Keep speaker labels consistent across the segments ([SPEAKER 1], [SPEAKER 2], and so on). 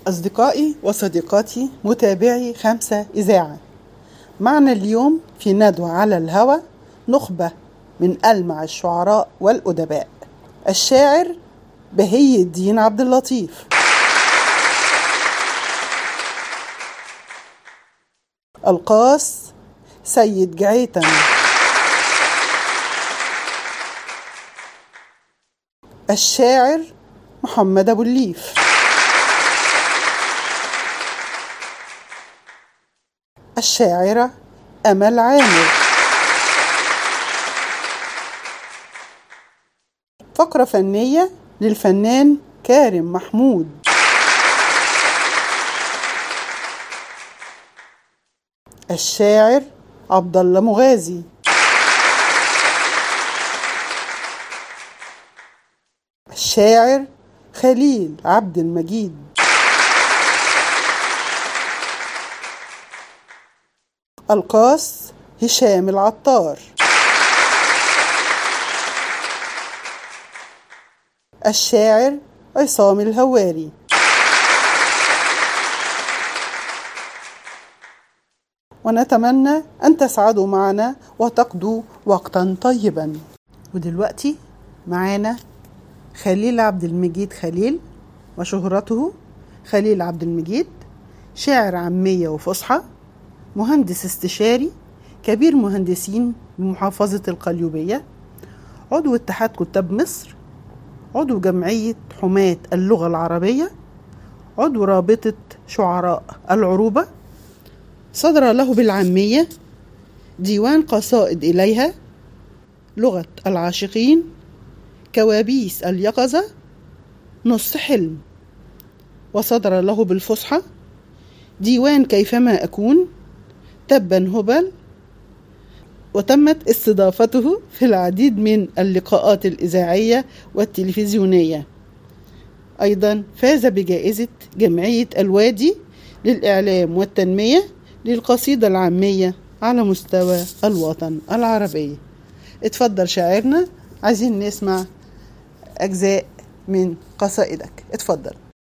[SPEAKER 1] أصدقائي وصديقاتي متابعي خمسة إذاعة معنا اليوم في ندوة على الهوى نخبة من ألمع الشعراء والأدباء الشاعر بهي الدين عبد اللطيف القاص سيد جعيتم الشاعر محمد أبو الليف الشاعرة أمل عامر فقرة فنية للفنان كارم محمود الشاعر عبد الله مغازي الشاعر خليل عبد المجيد القاص هشام العطار الشاعر عصام الهواري ونتمنى أن تسعدوا معنا وتقضوا وقتا طيبا ودلوقتي معانا خليل عبد المجيد خليل وشهرته خليل عبد المجيد شاعر عامية وفصحى مهندس استشاري كبير مهندسين بمحافظة القليوبية عضو اتحاد كتاب مصر عضو جمعية حماة اللغة العربية عضو رابطة شعراء العروبة صدر له بالعامية ديوان قصائد إليها لغة العاشقين كوابيس اليقظة نص حلم وصدر له بالفصحى ديوان كيفما أكون تبا هبل وتمت استضافته في العديد من اللقاءات الإذاعية والتلفزيونية أيضا فاز بجائزة جمعية الوادي للإعلام والتنمية للقصيدة العامية على مستوى الوطن العربي اتفضل شاعرنا عايزين نسمع أجزاء من قصائدك اتفضل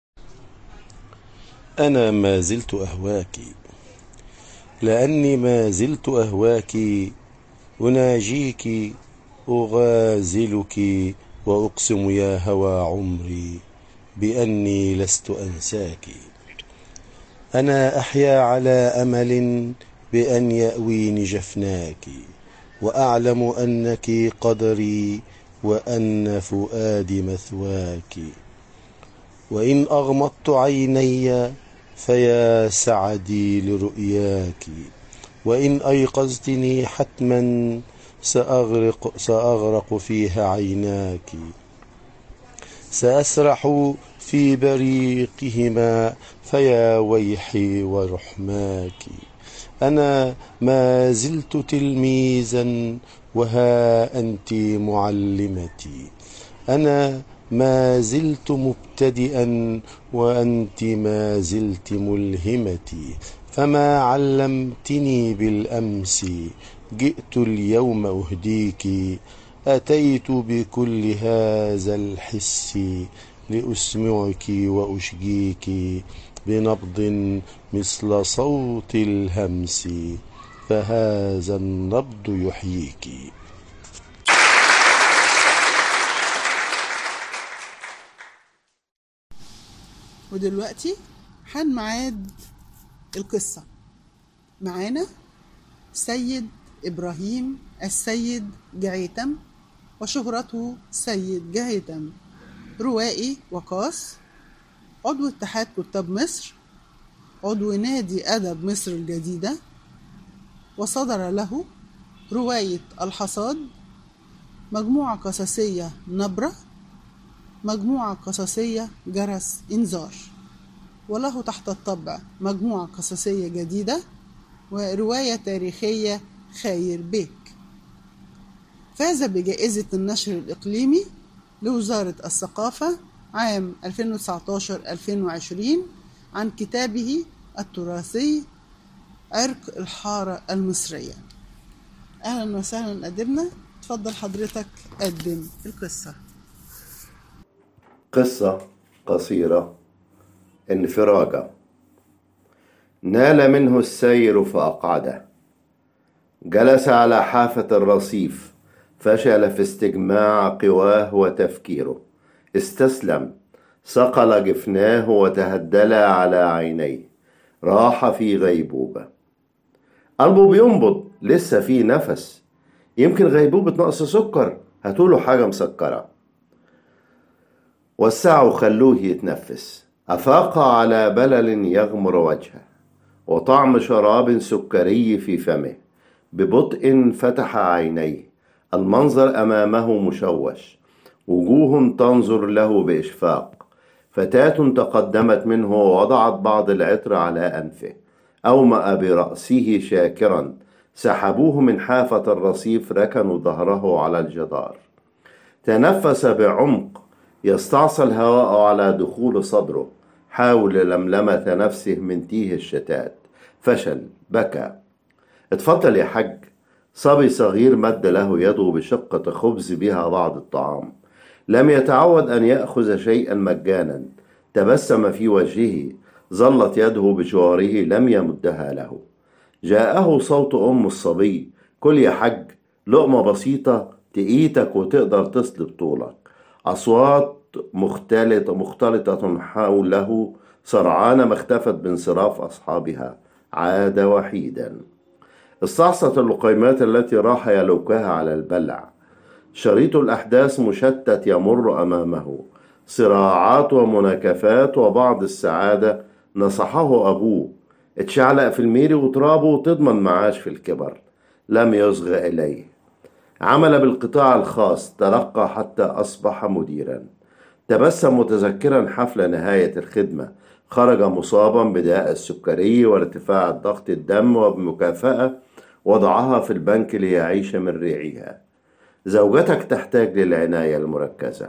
[SPEAKER 2] أنا ما زلت أهواك لأني ما زلت أهواك أناجيك أغازلك وأقسم يا هوى عمري بأني لست أنساك أنا أحيا على أمل بأن يأويني جفناك وأعلم أنك قدري وأن فؤادي مثواك وإن أغمضت عيني فيا سعدي لرؤياك وإن أيقظتني حتما سأغرق, سأغرق فيها عيناك سأسرح في بريقهما فيا ويحي ورحماك أنا ما زلت تلميذا وها أنت معلمتي أنا ما زلت مبتدئا وأنت ما زلت ملهمتي فما علمتني بالأمس جئت اليوم أهديك أتيت بكل هذا الحس لأسمعك وأشجيك بنبض مثل صوت الهمس فهذا النبض يحييك
[SPEAKER 1] ودلوقتي حان ميعاد القصة معانا سيد إبراهيم السيد جعيتم وشهرته سيد جهيتم روائي وقاص عضو اتحاد كتاب مصر عضو نادي أدب مصر الجديدة وصدر له رواية الحصاد مجموعة قصصية نبرة مجموعة قصصية جرس إنذار وله تحت الطبع مجموعة قصصية جديدة ورواية تاريخية خير بيك فاز بجائزة النشر الإقليمي لوزارة الثقافة عام 2019-2020 عن كتابه التراثي عرق الحارة المصرية أهلا وسهلا أدبنا تفضل حضرتك قدم القصة
[SPEAKER 3] قصة قصيرة انفراجة نال منه السير فأقعده جلس على حافة الرصيف فشل في استجماع قواه وتفكيره استسلم صقل جفناه وتهدل على عينيه راح في غيبوبة قلبه بينبض لسه فيه نفس يمكن غيبوبة نقص سكر هاتوله حاجة مسكرة وسعوا خلوه يتنفس أفاق على بلل يغمر وجهه وطعم شراب سكري في فمه ببطء فتح عينيه المنظر أمامه مشوش وجوه تنظر له بإشفاق فتاة تقدمت منه ووضعت بعض العطر على أنفه أومأ برأسه شاكرا سحبوه من حافة الرصيف ركنوا ظهره على الجدار تنفس بعمق يستعصى الهواء على دخول صدره حاول لملمة نفسه من تيه الشتات فشل بكى اتفضل يا حج صبي صغير مد له يده بشقة خبز بها بعض الطعام لم يتعود أن يأخذ شيئا مجانا تبسم في وجهه ظلت يده بجواره لم يمدها له جاءه صوت أم الصبي كل يا حج لقمة بسيطة تقيتك وتقدر تصلب طولك أصوات مختلطة مختلطة حوله سرعان ما اختفت بانصراف أصحابها عاد وحيدا استعصت اللقيمات التي راح يلوكها على البلع شريط الأحداث مشتت يمر أمامه صراعات ومناكفات وبعض السعادة نصحه أبوه اتشعلق في الميري وترابه وتضمن معاش في الكبر لم يصغ إليه عمل بالقطاع الخاص ترقى حتى أصبح مديرا تبسم متذكرا حفل نهاية الخدمة خرج مصابا بداء السكري وارتفاع ضغط الدم وبمكافأة وضعها في البنك ليعيش من ريعها زوجتك تحتاج للعناية المركزة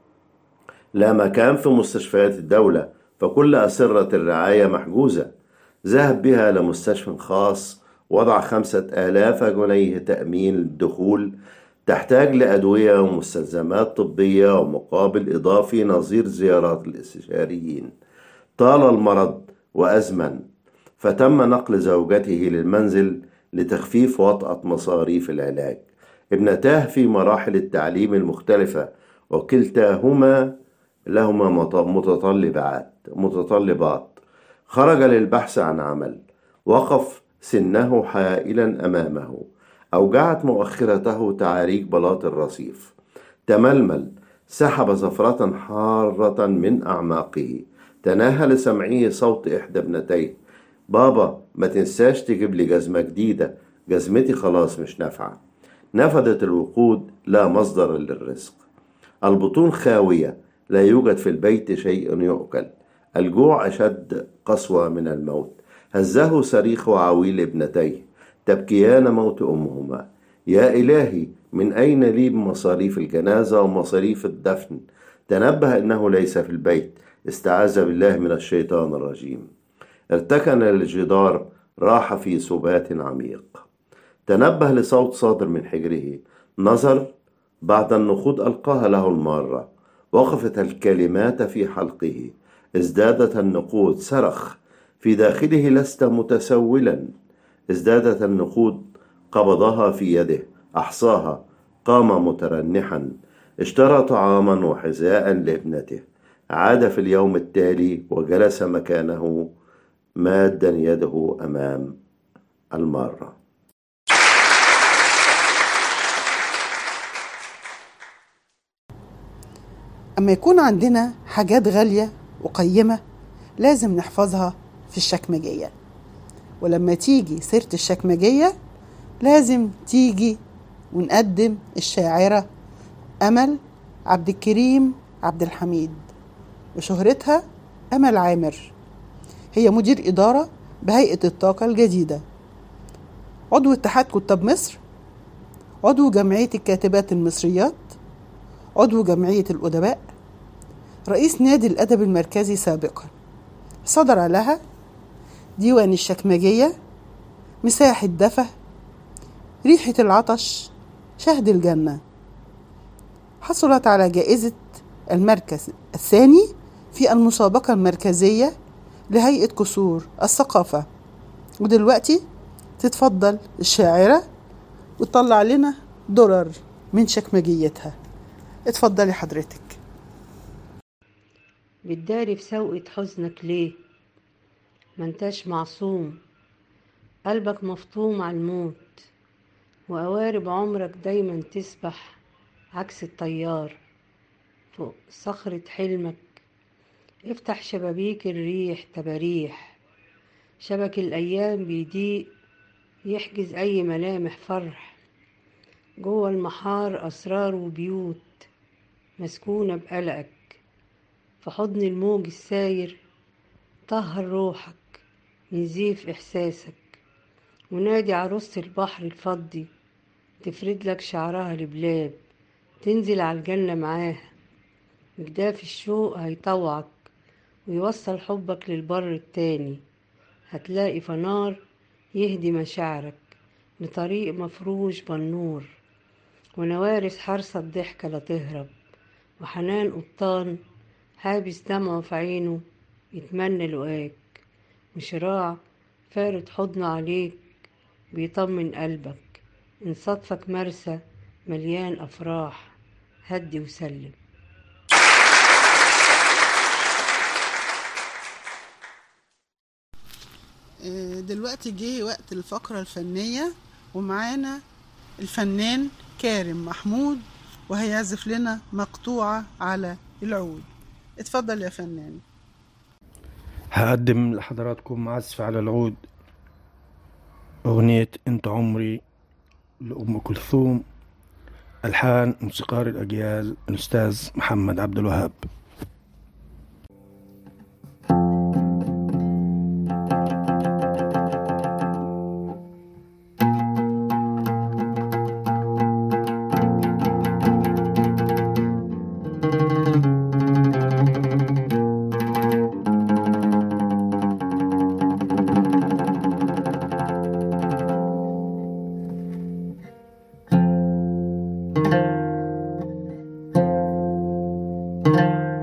[SPEAKER 3] لا مكان في مستشفيات الدولة فكل أسرة الرعاية محجوزة ذهب بها لمستشفى خاص وضع خمسة آلاف جنيه تأمين الدخول تحتاج لأدوية ومستلزمات طبية ومقابل إضافي نظير زيارات الاستشاريين طال المرض وأزمن فتم نقل زوجته للمنزل لتخفيف وطأة مصاريف العلاج ابنتاه في مراحل التعليم المختلفة وكلتاهما لهما متطلبات متطلبات خرج للبحث عن عمل وقف سنه حائلا أمامه أوجعت مؤخرته تعاريك بلاط الرصيف تململ سحب زفرة حارة من أعماقه تناهى لسمعه صوت إحدى ابنتيه بابا ما تنساش تجيب لي جزمة جديدة جزمتي خلاص مش نافعة نفدت الوقود لا مصدر للرزق البطون خاوية لا يوجد في البيت شيء يؤكل الجوع أشد قسوة من الموت هزه صريخ عويل ابنتيه تبكيان موت أمهما يا إلهي من أين لي بمصاريف الجنازة ومصاريف الدفن تنبه أنه ليس في البيت استعاذ بالله من الشيطان الرجيم ارتكن للجدار راح في سبات عميق تنبه لصوت صادر من حجره نظر بعد النخوض ألقاها له المارة وقفت الكلمات في حلقه ازدادت النقود صرخ في داخله لست متسولا ازدادت النقود قبضها في يده أحصاها قام مترنحا اشترى طعاما وحذاء لابنته عاد في اليوم التالي وجلس مكانه مادا يده امام الماره
[SPEAKER 1] أما يكون عندنا حاجات غالية وقيمة لازم نحفظها في الشكمجية ولما تيجي سيرة الشكمجية لازم تيجي ونقدم الشاعرة أمل عبد الكريم عبد الحميد وشهرتها أمل عامر هي مدير إدارة بهيئة الطاقة الجديدة عضو اتحاد كتاب مصر عضو جمعية الكاتبات المصريات عضو جمعية الأدباء رئيس نادي الأدب المركزي سابقا صدر لها ديوان الشكمجية مساحة دفى ريحة العطش شهد الجنة حصلت على جائزة المركز الثاني في المسابقة المركزية لهيئة كسور الثقافة ودلوقتي تتفضل الشاعرة وتطلع لنا درر من شكمجيتها اتفضلي حضرتك
[SPEAKER 4] بتداري في سوقة حزنك ليه ما انتاش معصوم قلبك مفطوم على الموت وقوارب عمرك دايما تسبح عكس الطيار فوق صخرة حلمك افتح شبابيك الريح تباريح شبك الأيام بيضيق يحجز أي ملامح فرح جوه المحار أسرار وبيوت مسكونة بقلقك في حضن الموج الساير طهر روحك من زيف إحساسك ونادي عروسة البحر الفضي تفرد لك شعرها لبلاب تنزل على الجنة معاها مجداف الشوق هيطوعك ويوصل حبك للبر التاني هتلاقي فنار يهدي مشاعرك لطريق مفروش بالنور ونوارس حرصة الضحكة لا تهرب وحنان قبطان حابس دمعه في عينه يتمنى لقاك وشراع فارد حضنه عليك بيطمن قلبك إن صدفك مرسى مليان أفراح هدي وسلم
[SPEAKER 1] آه، دلوقتي جه وقت الفقرة الفنية ومعانا الفنان كارم محمود وهيعزف لنا مقطوعة على العود اتفضل يا فنان
[SPEAKER 5] هقدم لحضراتكم عزف على العود أغنية أنت عمري لأم كلثوم ألحان موسيقار الأجيال الأستاذ محمد عبد الوهاب thank you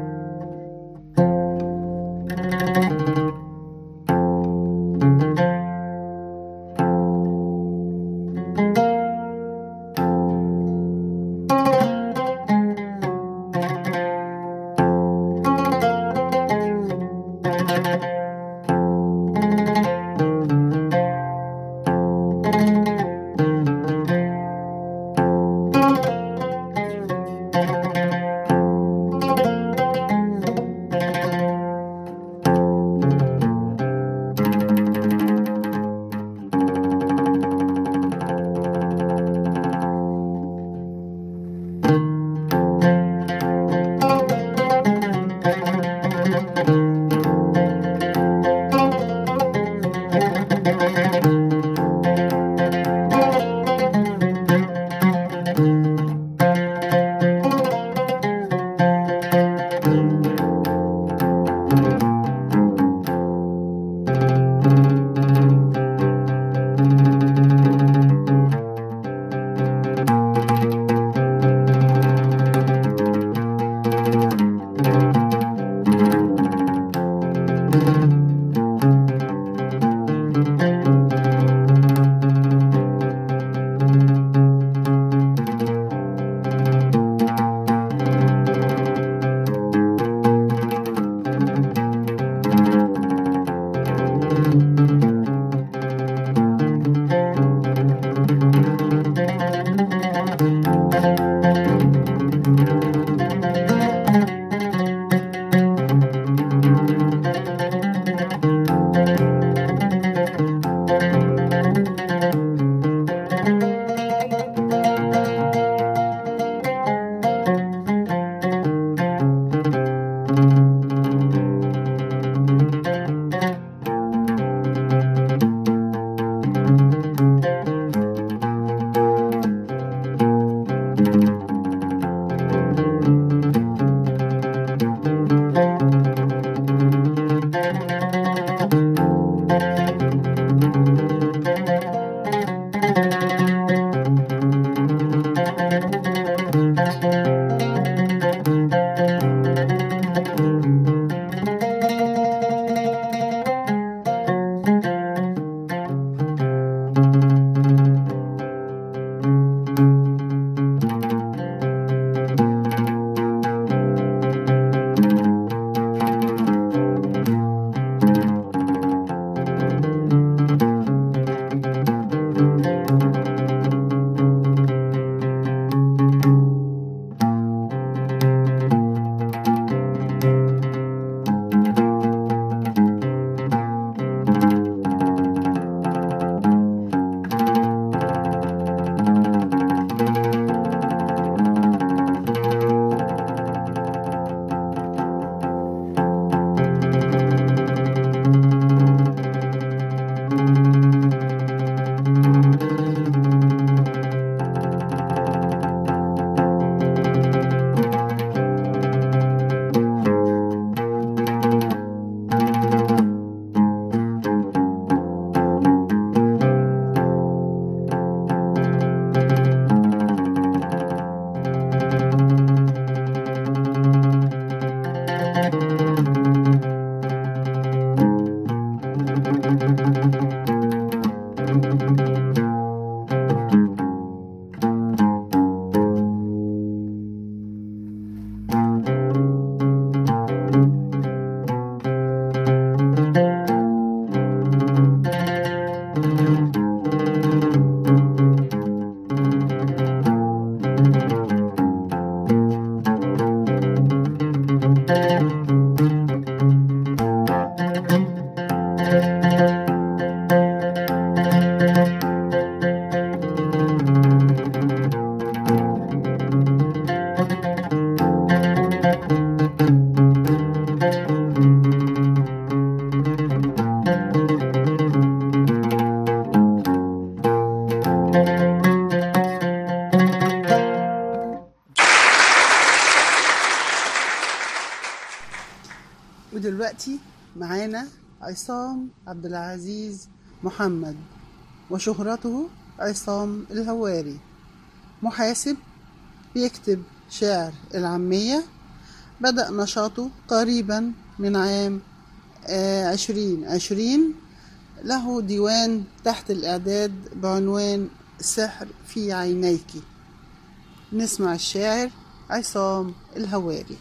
[SPEAKER 1] ودلوقتي معانا عصام عبد العزيز محمد وشهرته عصام الهواري محاسب بيكتب شعر العامية بدأ نشاطه قريبا من عام عشرين عشرين له ديوان تحت الإعداد بعنوان السحر في عينيك نسمع الشاعر عصام الهواري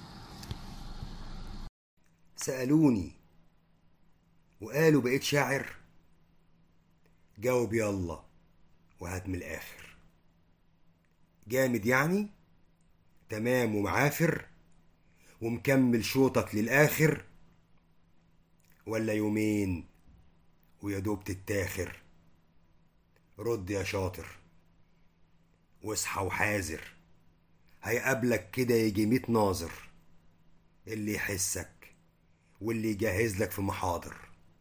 [SPEAKER 6] سألوني وقالوا بقيت شاعر جاوب يلا وهات من الآخر جامد يعني تمام ومعافر ومكمل شوطك للآخر ولا يومين ويا دوب تتاخر رد يا شاطر واصحى وحاذر هيقابلك كده يجي ميت ناظر اللي يحسك واللي يجهز لك في محاضر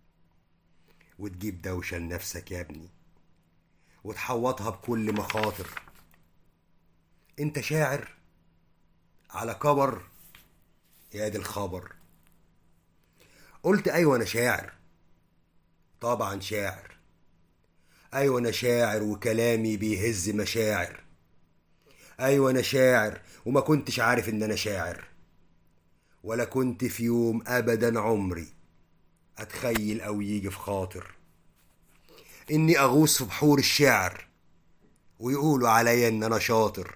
[SPEAKER 6] وتجيب دوشة لنفسك يا ابني وتحوطها بكل مخاطر انت شاعر على كبر يا دي الخبر قلت ايوه انا شاعر طبعا شاعر ايوه انا شاعر وكلامي بيهز مشاعر ايوه انا شاعر وما كنتش عارف ان انا شاعر ولا كنت في يوم ابدا عمري اتخيل او يجي في خاطر اني اغوص في بحور الشعر ويقولوا عليا ان انا شاطر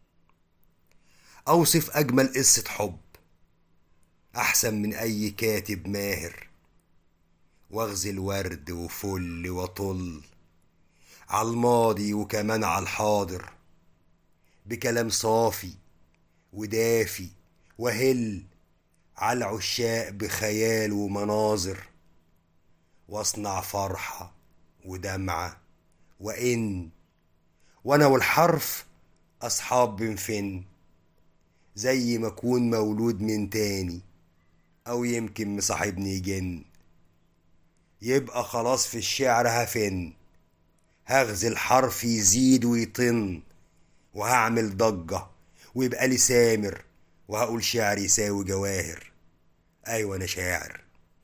[SPEAKER 6] اوصف اجمل قصة حب احسن من اي كاتب ماهر واغزل ورد وفل وطل على الماضي وكمان على الحاضر بكلام صافي ودافي وهل على العشاق بخيال ومناظر واصنع فرحة ودمعة وإن وأنا والحرف أصحاب بنفن زي ما أكون مولود من تاني أو يمكن مصاحبني جن يبقى خلاص في الشعر هفن هغزل حرف يزيد ويطن وهعمل ضجة ويبقى لي سامر وهقول شعر يساوي جواهر أيوة أنا شاعر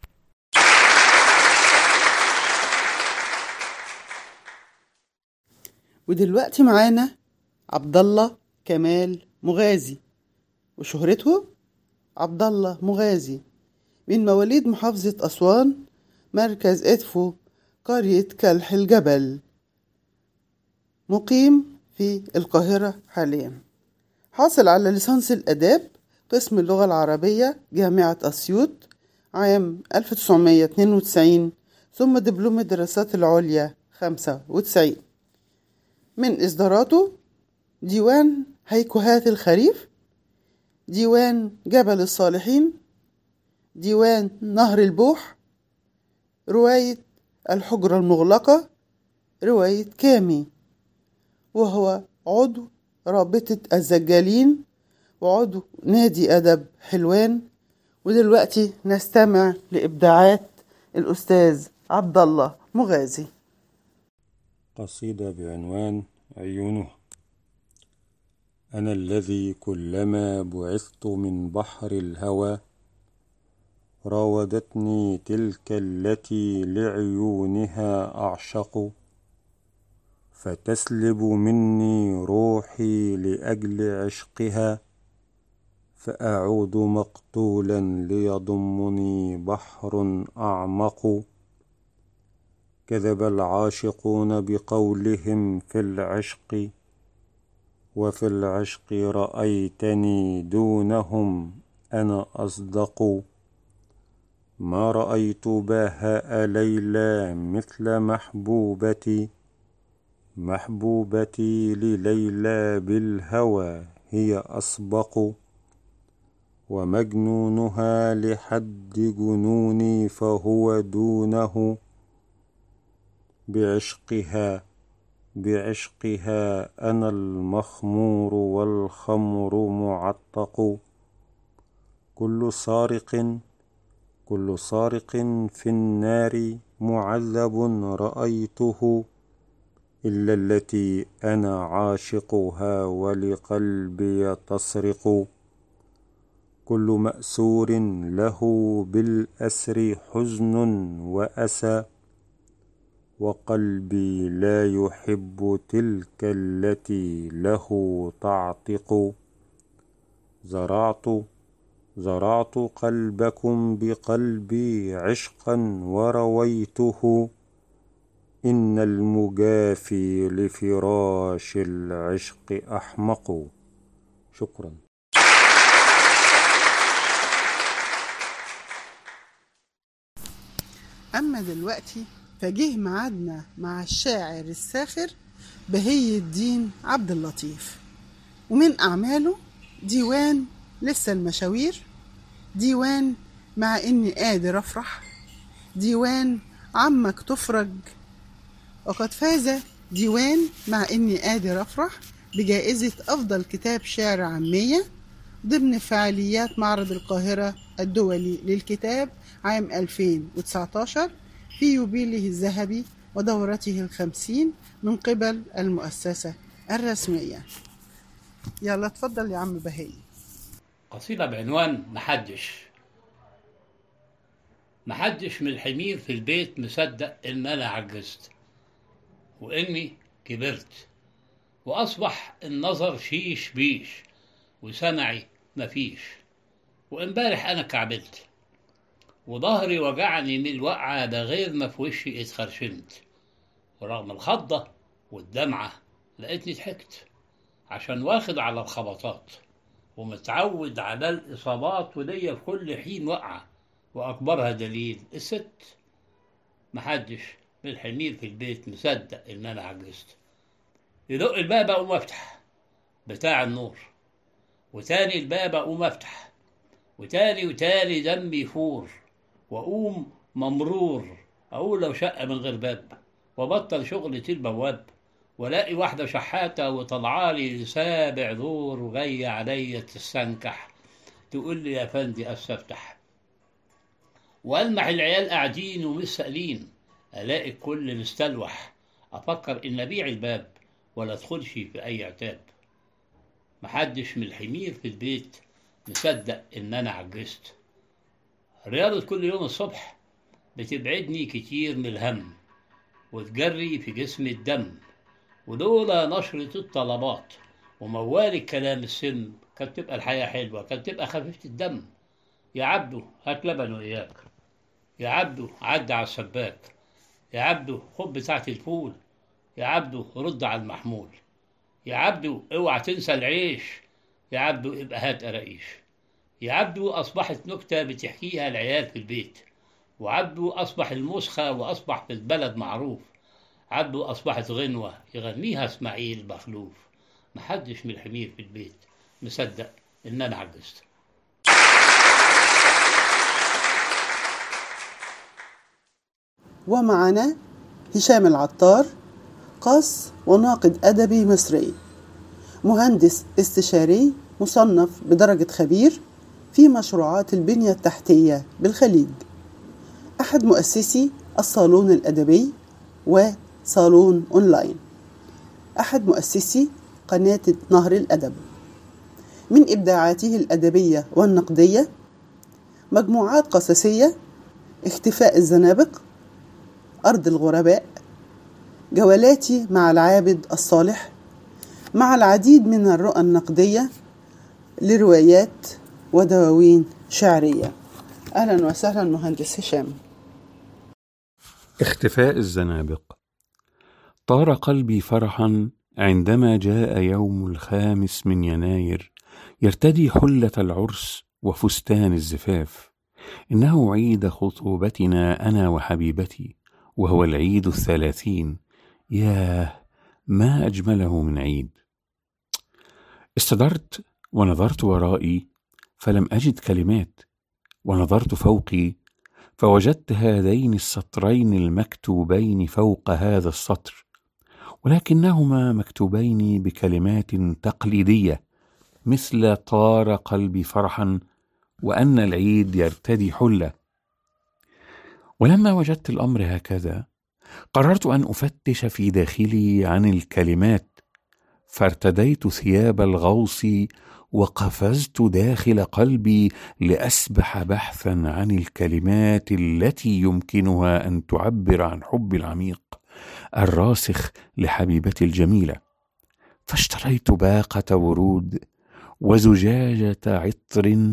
[SPEAKER 1] ودلوقتي معانا عبد الله كمال مغازي وشهرته عبد الله مغازي من مواليد محافظة أسوان مركز إدفو قرية كلح الجبل مقيم في القاهرة حاليا حاصل على ليسانس الآداب قسم اللغة العربية جامعة أسيوط عام 1992 ثم دبلوم الدراسات العليا 95 من إصداراته ديوان هيكوهات الخريف ديوان جبل الصالحين ديوان نهر البوح رواية الحجرة المغلقة رواية كامي وهو عضو رابطة الزجالين وعضو نادي أدب حلوان ودلوقتي نستمع لإبداعات الأستاذ عبد الله مغازي
[SPEAKER 7] قصيدة بعنوان عيونه أنا الذي كلما بعثت من بحر الهوى راودتني تلك التي لعيونها أعشق فتسلب مني روحي لأجل عشقها فأعود مقتولا ليضمني بحر أعمق كذب العاشقون بقولهم في العشق وفي العشق رأيتني دونهم أنا أصدق ما رأيت بهاء ليلى مثل محبوبتي محبوبتي لليلى بالهوى هي أسبق ومجنونها لحد جنوني فهو دونه بعشقها بعشقها أنا المخمور والخمر معتق كل سارق كل سارق في النار معذب رأيته إلا التي أنا عاشقها ولقلبي تسرق كل مأسور له بالأسر حزن وأسى وقلبي لا يحب تلك التي له تعتق زرعت زرعت قلبكم بقلبي عشقا ورويته إن المجافي لفراش العشق أحمق شكرا
[SPEAKER 1] أما دلوقتي فجه ميعادنا مع الشاعر الساخر بهي الدين عبد اللطيف ومن أعماله ديوان لسه المشاوير ديوان مع إني قادر أفرح ديوان عمك تفرج وقد فاز ديوان مع إني قادر أفرح بجائزة أفضل كتاب شعر عامية ضمن فعاليات معرض القاهرة الدولي للكتاب عام 2019 في يوبيله الذهبي ودورته الخمسين من قبل المؤسسة الرسمية يلا اتفضل يا عم بهي
[SPEAKER 8] قصيدة بعنوان محدش محدش من الحمير في البيت مصدق إن أنا عجزت وإني كبرت وأصبح النظر شيش بيش وسمعي مفيش وإمبارح أنا كعبلت وظهري وجعني من الوقعة ده غير ما في وشي اتخرشمت ورغم الخضة والدمعة لقيتني ضحكت عشان واخد على الخبطات ومتعود على الإصابات وليا في كل حين وقعة وأكبرها دليل الست محدش من الحمير في البيت مصدق إن أنا عجزت يدق الباب أقوم أفتح بتاع النور وتاني الباب أقوم أفتح وتاني وتاني دمي يفور وأقوم ممرور أقول لو شقة من غير باب وبطل شغلة البواب والاقي واحدة شحاتة وطلعالي سابع دور وجاية عليا تستنكح تقول لي يا فندي استفتح والمح العيال قاعدين ومش سائلين الاقي الكل مستلوح افكر ان ابيع الباب ولا ادخلش في اي عتاب محدش من الحمير في البيت مصدق ان انا عجزت رياضة كل يوم الصبح بتبعدني كتير من الهم وتجري في جسمي الدم ولولا نشرة الطلبات وموال الكلام السم كانت تبقى الحياة حلوة كانت تبقى خفيفة الدم يا عبدو هات لبن وإياك يا عبدو عدى على السباك يا عبدو خد بتاعة الفول يا عبدو رد على المحمول يا عبدو اوعى تنسى العيش يا عبدو ابقى هات قراقيش يا عبدو أصبحت نكتة بتحكيها العيال في البيت وعبدو أصبح المسخة وأصبح في البلد معروف عبدو أصبحت غنوة يغنيها إسماعيل مخلوف محدش من الحمير في البيت مصدق إن أنا عجزت
[SPEAKER 1] ومعنا هشام العطار قاص وناقد أدبي مصري مهندس استشاري مصنف بدرجة خبير في مشروعات البنية التحتية بالخليج أحد مؤسسي الصالون الأدبي وصالون أونلاين أحد مؤسسي قناة نهر الأدب من إبداعاته الأدبية والنقدية مجموعات قصصية اختفاء الزنابق أرض الغرباء جولاتي مع العابد الصالح مع العديد من الرؤى النقدية لروايات ودواوين شعرية أهلا وسهلا مهندس هشام
[SPEAKER 9] اختفاء الزنابق طار قلبي فرحا عندما جاء يوم الخامس من يناير يرتدي حلة العرس وفستان الزفاف إنه عيد خطوبتنا أنا وحبيبتي وهو العيد الثلاثين ياه ما أجمله من عيد استدرت ونظرت ورائي فلم أجد كلمات ونظرت فوقي فوجدت هذين السطرين المكتوبين فوق هذا السطر ولكنهما مكتوبين بكلمات تقليديه مثل طار قلبي فرحا وان العيد يرتدي حله ولما وجدت الامر هكذا قررت ان افتش في داخلي عن الكلمات فارتديت ثياب الغوص وقفزت داخل قلبي لاسبح بحثا عن الكلمات التي يمكنها ان تعبر عن حبي العميق الراسخ لحبيبتي الجميله فاشتريت باقه ورود وزجاجه عطر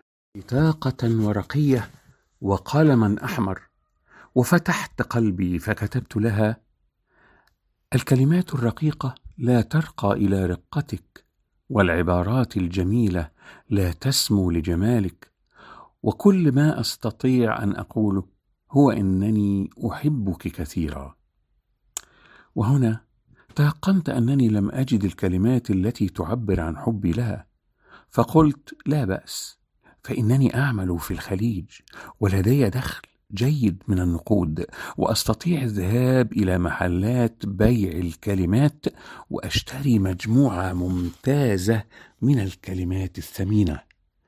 [SPEAKER 9] بطاقه ورقيه وقلما احمر وفتحت قلبي فكتبت لها الكلمات الرقيقه لا ترقى الى رقتك والعبارات الجميله لا تسمو لجمالك وكل ما استطيع ان اقوله هو انني احبك كثيرا وهنا تيقنت انني لم اجد الكلمات التي تعبر عن حبي لها فقلت لا باس فانني اعمل في الخليج ولدي دخل جيد من النقود واستطيع الذهاب الى محلات بيع الكلمات واشتري مجموعه ممتازه من الكلمات الثمينه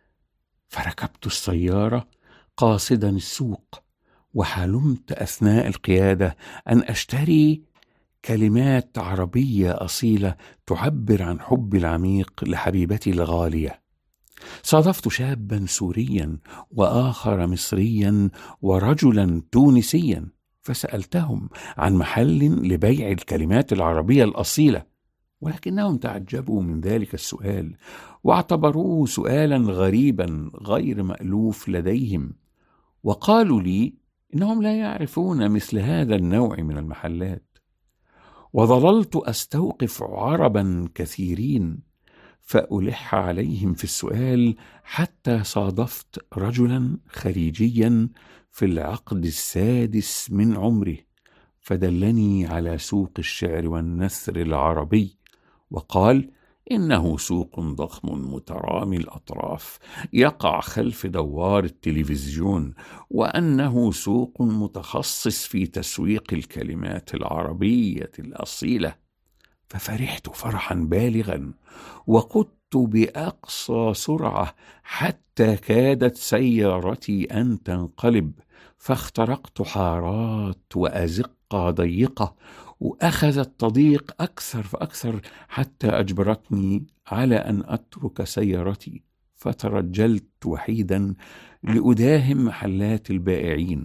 [SPEAKER 9] فركبت السياره قاصدا السوق وحلمت اثناء القياده ان اشتري كلمات عربيه اصيله تعبر عن حبي العميق لحبيبتي الغاليه صادفت شابا سوريا واخر مصريا ورجلا تونسيا فسالتهم عن محل لبيع الكلمات العربيه الاصيله ولكنهم تعجبوا من ذلك السؤال واعتبروه سؤالا غريبا غير مالوف لديهم وقالوا لي انهم لا يعرفون مثل هذا النوع من المحلات وظللت استوقف عربا كثيرين فالح عليهم في السؤال حتى صادفت رجلا خليجيا في العقد السادس من عمره فدلني على سوق الشعر والنثر العربي وقال انه سوق ضخم مترامي الاطراف يقع خلف دوار التلفزيون وانه سوق متخصص في تسويق الكلمات العربيه الاصيله ففرحت فرحا بالغا وقدت باقصى سرعه حتى كادت سيارتي ان تنقلب فاخترقت حارات وازقه ضيقه واخذت تضيق اكثر فاكثر حتى اجبرتني على ان اترك سيارتي فترجلت وحيدا لاداهم محلات البائعين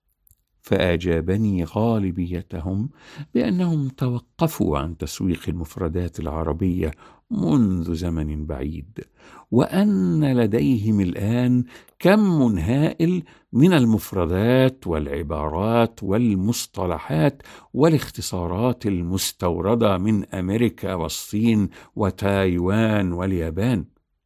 [SPEAKER 9] فاجابني غالبيتهم بانهم توقفوا عن تسويق المفردات العربيه منذ زمن بعيد وان لديهم الان كم هائل من المفردات والعبارات والمصطلحات والاختصارات المستورده من امريكا والصين وتايوان واليابان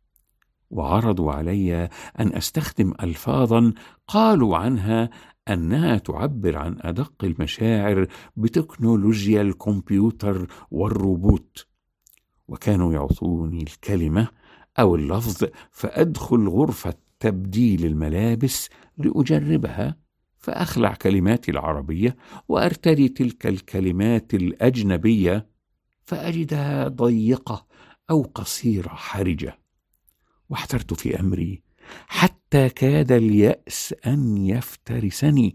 [SPEAKER 9] وعرضوا علي ان استخدم الفاظا قالوا عنها انها تعبر عن ادق المشاعر بتكنولوجيا الكمبيوتر والروبوت وكانوا يعطوني الكلمه او اللفظ فادخل غرفه تبديل الملابس لاجربها فاخلع كلماتي العربيه وارتدي تلك الكلمات الاجنبيه فاجدها ضيقه او قصيره حرجه واحترت في امري حتى كاد الياس ان يفترسني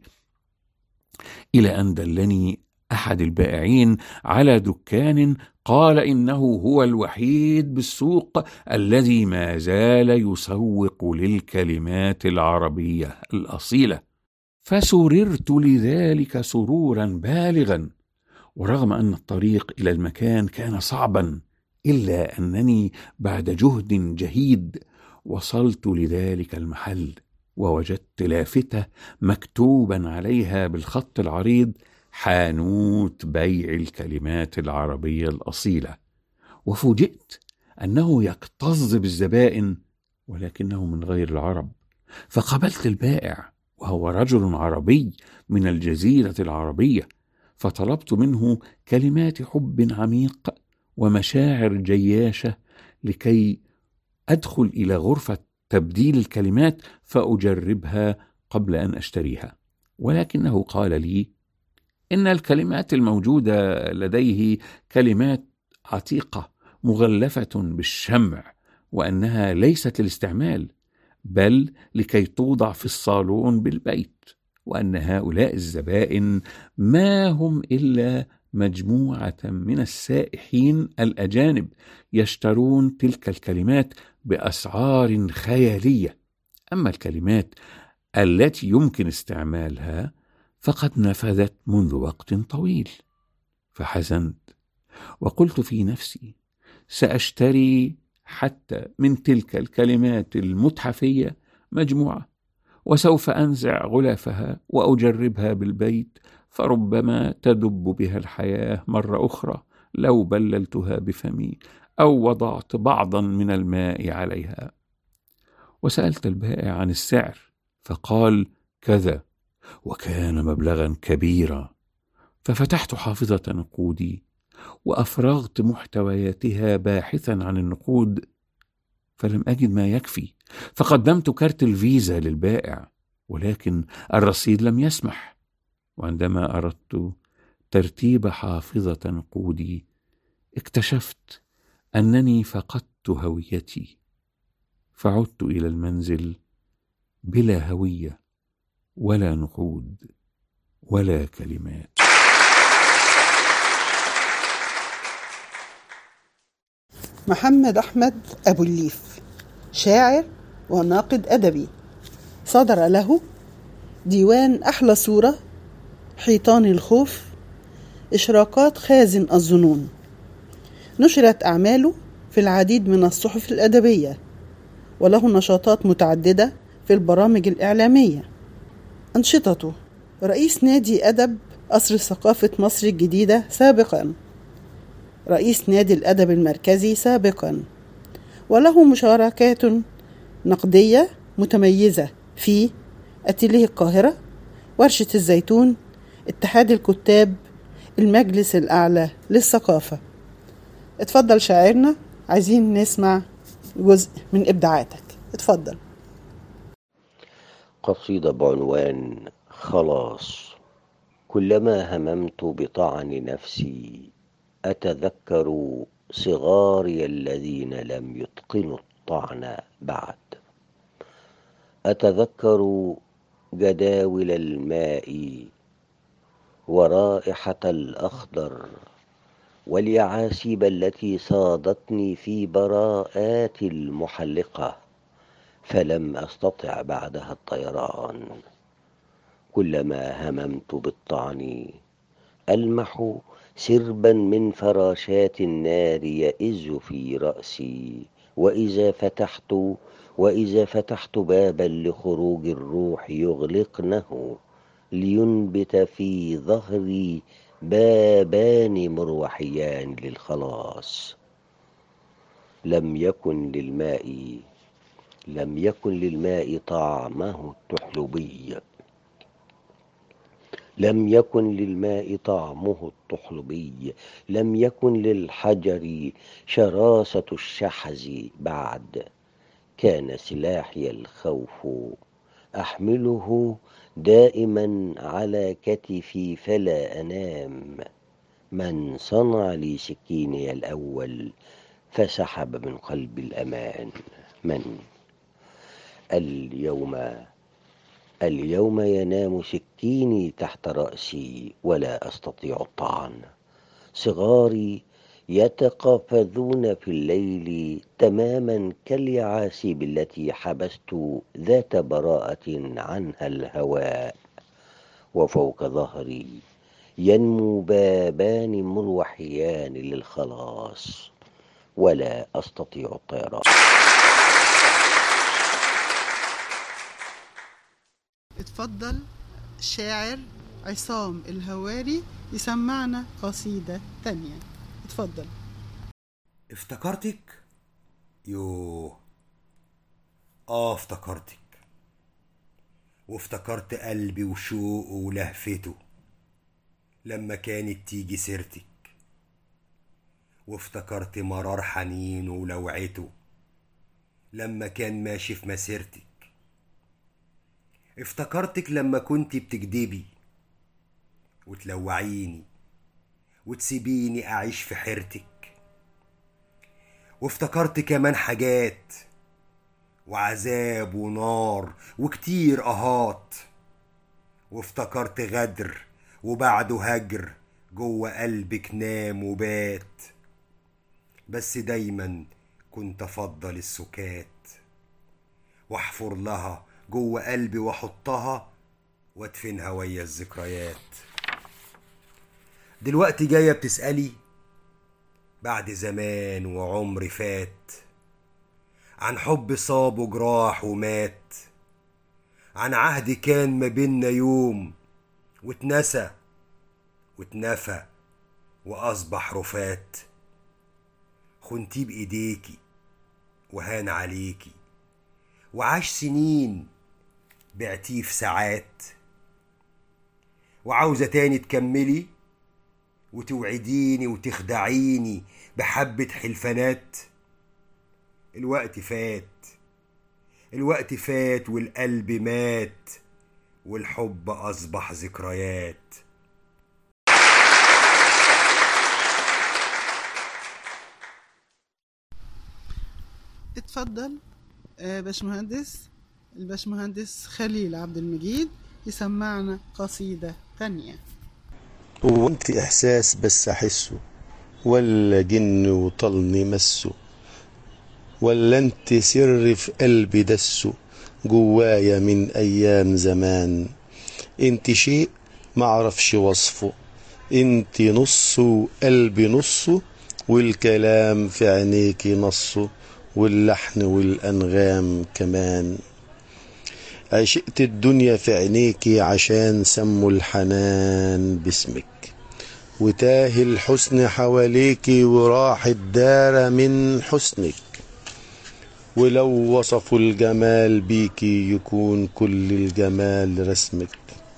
[SPEAKER 9] الى ان دلني احد البائعين على دكان قال انه هو الوحيد بالسوق الذي ما زال يسوق للكلمات العربيه الاصيله فسررت لذلك سرورا بالغا ورغم ان الطريق الى المكان كان صعبا الا انني بعد جهد جهيد وصلت لذلك المحل ووجدت لافته مكتوبا عليها بالخط العريض حانوت بيع الكلمات العربيه الاصيله وفوجئت انه يكتظ بالزبائن ولكنه من غير العرب فقابلت البائع وهو رجل عربي من الجزيره العربيه فطلبت منه كلمات حب عميق ومشاعر جياشه لكي ادخل الى غرفه تبديل الكلمات فاجربها قبل ان اشتريها ولكنه قال لي ان الكلمات الموجوده لديه كلمات عتيقه مغلفه بالشمع وانها ليست للاستعمال بل لكي توضع في الصالون بالبيت وان هؤلاء الزبائن ما هم الا مجموعة من السائحين الأجانب يشترون تلك الكلمات بأسعار خيالية أما الكلمات التي يمكن استعمالها فقد نفذت منذ وقت طويل فحزنت وقلت في نفسي ساشتري حتى من تلك الكلمات المتحفيه مجموعه وسوف انزع غلافها واجربها بالبيت فربما تدب بها الحياه مره اخرى لو بللتها بفمي او وضعت بعضا من الماء عليها وسالت البائع عن السعر فقال كذا وكان مبلغا كبيرا ففتحت حافظه نقودي وافرغت محتوياتها باحثا عن النقود فلم اجد ما يكفي فقدمت كارت الفيزا للبائع ولكن الرصيد لم يسمح وعندما اردت ترتيب حافظه نقودي اكتشفت انني فقدت هويتي فعدت الى المنزل بلا هويه ولا نقود ولا كلمات
[SPEAKER 1] محمد أحمد أبو الليف شاعر وناقد أدبي صدر له ديوان أحلى صورة حيطان الخوف إشراقات خازن الظنون نشرت أعماله في العديد من الصحف الأدبية وله نشاطات متعددة في البرامج الإعلامية أنشطته رئيس نادي أدب قصر ثقافة مصر الجديدة سابقاً رئيس نادي الأدب المركزي سابقا وله مشاركات نقدية متميزة في أتيليه القاهرة ورشة الزيتون اتحاد الكتاب المجلس الأعلى للثقافة اتفضل شاعرنا عايزين نسمع جزء من إبداعاتك اتفضل
[SPEAKER 10] قصيدة بعنوان خلاص كلما هممت بطعن نفسي أتذكر صغاري الذين لم يتقنوا الطعن بعد أتذكر جداول الماء ورائحة الأخضر واليعاسيب التي صادتني في براءات المحلقة فلم أستطع بعدها الطيران كلما هممت بالطعن ألمح سربا من فراشات النار يئز في رأسي وإذا فتحت وإذا فتحت بابا لخروج الروح يغلقنه لينبت في ظهري بابان مروحيان للخلاص لم يكن للماء لم يكن للماء طعمه التحلبي لم يكن للماء طعمه الطحلبي لم يكن للحجر شراسة الشحذ بعد كان سلاحي الخوف أحمله دائما على كتفي فلا أنام من صنع لي سكيني الأول فسحب من قلبي الأمان من اليوم اليوم ينام سكيني تحت رأسي ولا أستطيع الطعن صغاري يتقافزون في الليل تماما كاليعاسيب التي حبست ذات براءة عنها الهواء وفوق ظهري ينمو بابان مروحيان للخلاص ولا أستطيع الطيران
[SPEAKER 1] اتفضل الشاعر عصام الهواري يسمعنا قصيدة تانية اتفضل
[SPEAKER 6] افتكرتك يوه اه افتكرتك وافتكرت قلبي وشوقه ولهفته لما كانت تيجي سيرتك وافتكرت مرار حنينه ولوعته لما كان ماشي في مسيرتك افتكرتك لما كنت بتكدبي وتلوعيني وتسيبيني أعيش في حيرتك وافتكرت كمان حاجات وعذاب ونار وكتير أهات وافتكرت غدر وبعده هجر جوه قلبك نام وبات بس دايما كنت افضل السكات واحفر لها جوه قلبي واحطها وادفنها ويا الذكريات دلوقتي جايه بتسالي بعد زمان وعمر فات عن حب صاب وجراح ومات عن عهد كان ما بينا يوم واتنسى واتنفى واصبح رفات خنتيه بايديكي وهان عليكي وعاش سنين بعتيه في ساعات وعاوزة تاني تكملي وتوعديني وتخدعيني بحبة حلفانات الوقت فات الوقت فات والقلب مات والحب أصبح ذكريات
[SPEAKER 1] اتفضل آه، باشمهندس الباشمهندس خليل عبد المجيد يسمعنا قصيدة تانية
[SPEAKER 2] هو انت احساس بس احسه ولا جن وطلني مسه ولا انت سر في قلبي دسه جوايا من ايام زمان انت شيء معرفش وصفه انت نصه وقلبي نصه والكلام في عينيكي نصه واللحن والانغام كمان عشقت الدنيا في عينيكي عشان سموا الحنان باسمك وتاه الحسن حواليكي وراح الدار من حسنك ولو وصفوا الجمال بيكي يكون كل الجمال رسمك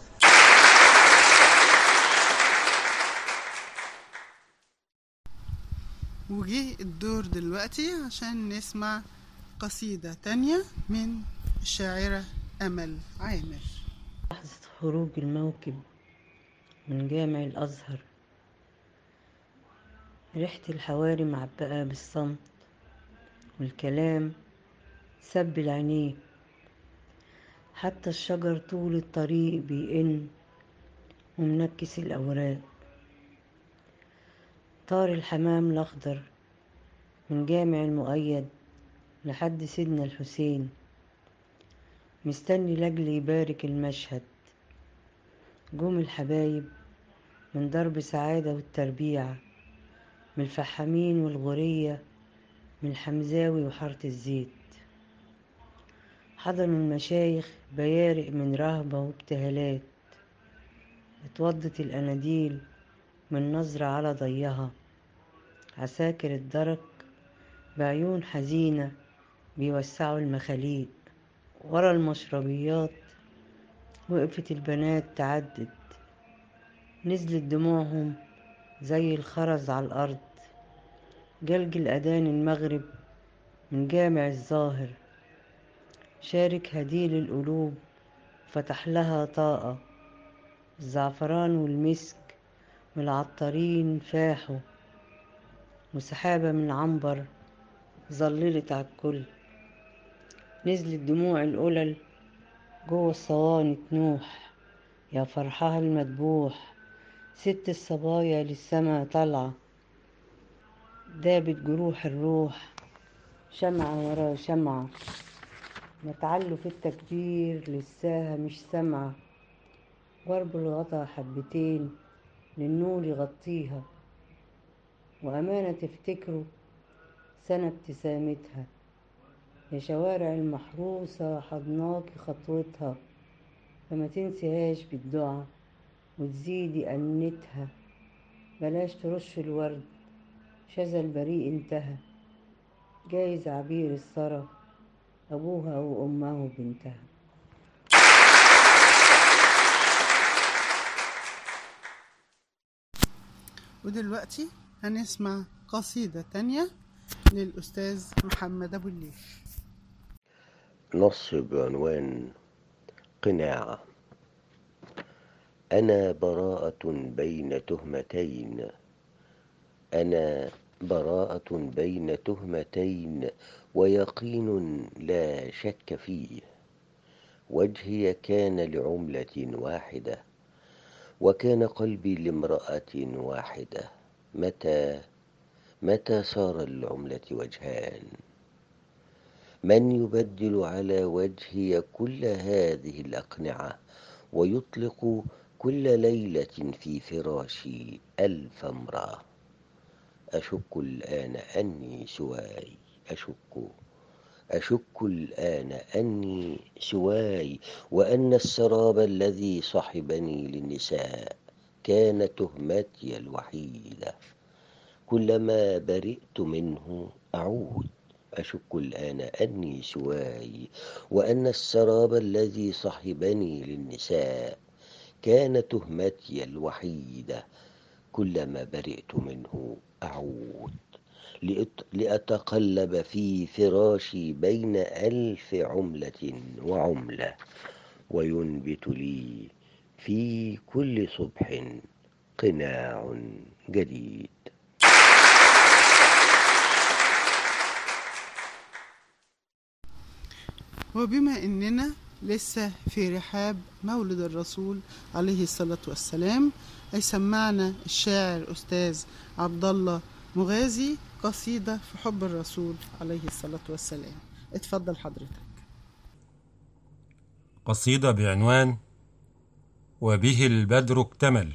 [SPEAKER 1] وجه الدور دلوقتي عشان نسمع قصيدة تانية من الشاعرة أمل عامر
[SPEAKER 4] لحظة خروج الموكب من جامع الأزهر ريحة الحواري معبقة بالصمت والكلام سب العينين حتى الشجر طول الطريق بيئن ومنكس الأوراق طار الحمام الأخضر من جامع المؤيد لحد سيدنا الحسين مستني لجل يبارك المشهد جم الحبايب من درب سعادة والتربيع من الفحامين والغورية من الحمزاوي وحارة الزيت حضنوا المشايخ بيارق من رهبة وابتهالات اتوضت الأناديل من نظرة على ضيها عساكر الدرك بعيون حزينة بيوسعوا المخاليق ورا المشربيات وقفت البنات تعدد نزلت دموعهم زي الخرز على الأرض جلجل أذان المغرب من جامع الظاهر شارك هديل القلوب فتح لها طاقة الزعفران والمسك من العطارين فاحوا وسحابة من عنبر ظللت على الكل نزلت دموع القلل جوه الصواني تنوح يا فرحها المدبوح ست الصبايا للسما طالعة دابت جروح الروح شمعة ورا شمعة نتعلوا في التكبير لساها مش سامعة ضرب الغطا حبتين للنور يغطيها وأمانة تفتكروا سنة ابتسامتها يا شوارع المحروسة حضناكي خطوتها فما تنسيهاش بالدعاء وتزيدي أنتها بلاش ترش الورد شذا البريء انتهى جايز عبير الثرى أبوها أو أمه بنتها
[SPEAKER 1] ودلوقتي هنسمع قصيدة تانية للأستاذ محمد أبو الليل
[SPEAKER 10] نص بعنوان قناع أنا براءة بين تهمتين أنا براءة بين تهمتين ويقين لا شك فيه وجهي كان لعملة واحدة وكان قلبي لامرأة واحدة متى متى صار للعملة وجهان من يبدل على وجهي كل هذه الأقنعة ويطلق كل ليلة في فراشي ألف امرأة أشك الآن أني سواي أشك أشك الآن أني سواي وأن السراب الذي صحبني للنساء كان تهمتي الوحيدة كلما برئت منه أعود أشك الآن أني سواي وأن السراب الذي صحبني للنساء كان تهمتي الوحيدة كلما برئت منه أعود لأتقلب في فراشي بين ألف عملة وعملة وينبت لي في كل صبح قناع جديد
[SPEAKER 1] وبما اننا لسه في رحاب مولد الرسول عليه الصلاة والسلام أي سمعنا الشاعر أستاذ عبد الله مغازي قصيدة في حب الرسول عليه الصلاة والسلام اتفضل حضرتك
[SPEAKER 11] قصيدة بعنوان وبه البدر اكتمل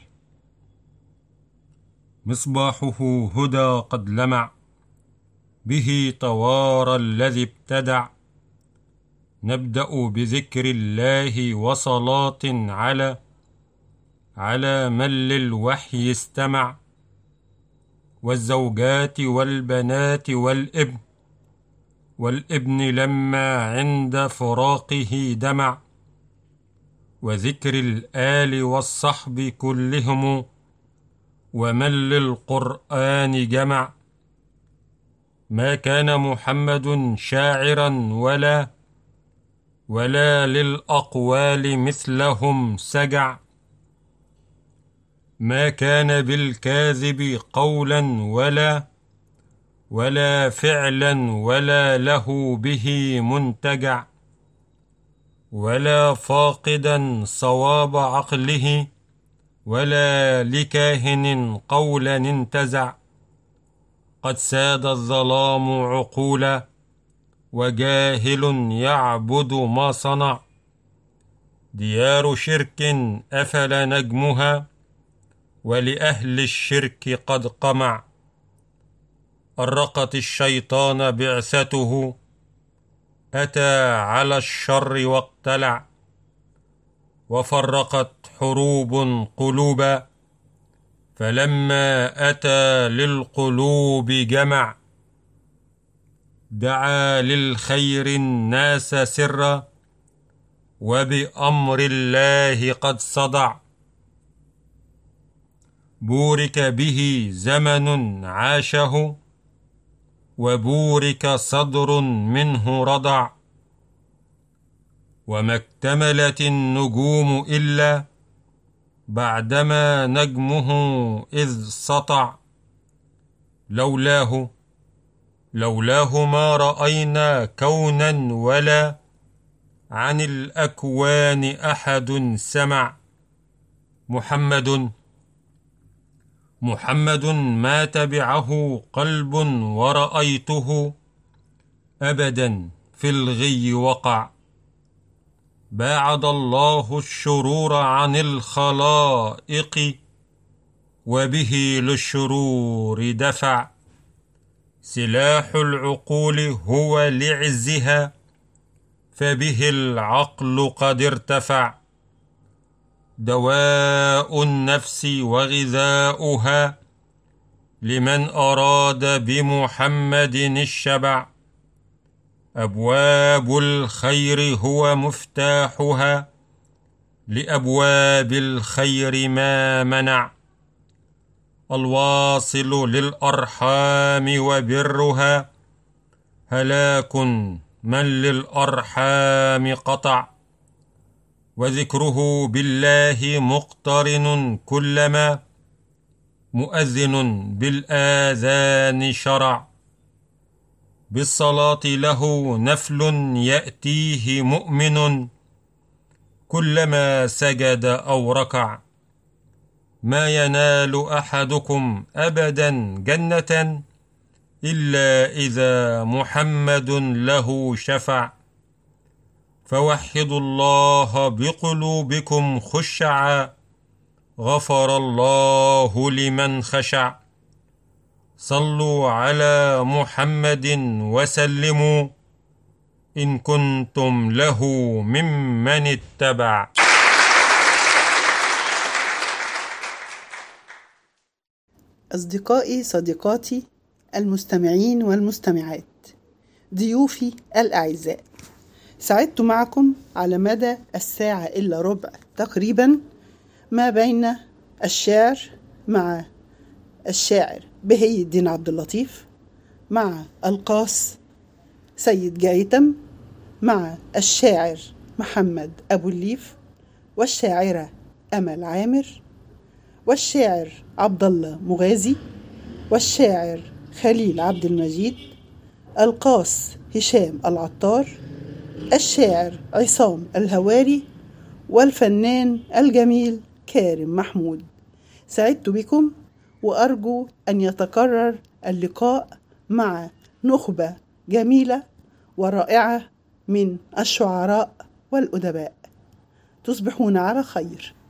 [SPEAKER 11] مصباحه هدى قد لمع به طوار الذي ابتدع نبدأ بذكر الله وصلاة على على من للوحي استمع والزوجات والبنات والابن والابن لما عند فراقه دمع وذكر الآل والصحب كلهم ومن للقرآن جمع ما كان محمد شاعرا ولا ولا للأقوال مثلهم سجع ما كان بالكاذب قولا ولا ولا فعلا ولا له به منتجع ولا فاقدا صواب عقله ولا لكاهن قولا انتزع قد ساد الظلام عقولا وجاهل يعبد ما صنع ديار شرك أفل نجمها ولأهل الشرك قد قمع أرقت الشيطان بعثته أتى على الشر واقتلع وفرقت حروب قلوبا فلما أتى للقلوب جمع دعا للخير الناس سرا وبأمر الله قد صدع بورك به زمن عاشه وبورك صدر منه رضع وما اكتملت النجوم إلا بعدما نجمه إذ سطع لولاه لولاه ما رأينا كونا ولا عن الأكوان أحد سمع محمد محمد ما تبعه قلب ورأيته أبدا في الغي وقع باعد الله الشرور عن الخلائق وبه للشرور دفع سلاح العقول هو لعزها فبه العقل قد ارتفع دواء النفس وغذاؤها لمن أراد بمحمد الشبع أبواب الخير هو مفتاحها لأبواب الخير ما منع الواصل للأرحام وبرها هلاك من للأرحام قطع وذكره بالله مقترن كلما مؤذن بالآذان شرع بالصلاة له نفل يأتيه مؤمن كلما سجد أو ركع ما ينال أحدكم أبدا جنة إلا إذا محمد له شفع فوحدوا الله بقلوبكم خشعا غفر الله لمن خشع صلوا على محمد وسلموا إن كنتم له ممن اتبع
[SPEAKER 1] أصدقائي صديقاتي المستمعين والمستمعات ضيوفي الأعزاء سعدت معكم على مدى الساعة إلا ربع تقريبا ما بين الشعر مع الشاعر بهي الدين عبد اللطيف مع القاص سيد جايتم مع الشاعر محمد أبو الليف والشاعرة أمل عامر والشاعر عبد الله مغازي والشاعر خليل عبد المجيد القاص هشام العطار الشاعر عصام الهواري والفنان الجميل كارم محمود سعدت بكم وارجو ان يتكرر اللقاء مع نخبه جميله ورائعه من الشعراء والادباء تصبحون على خير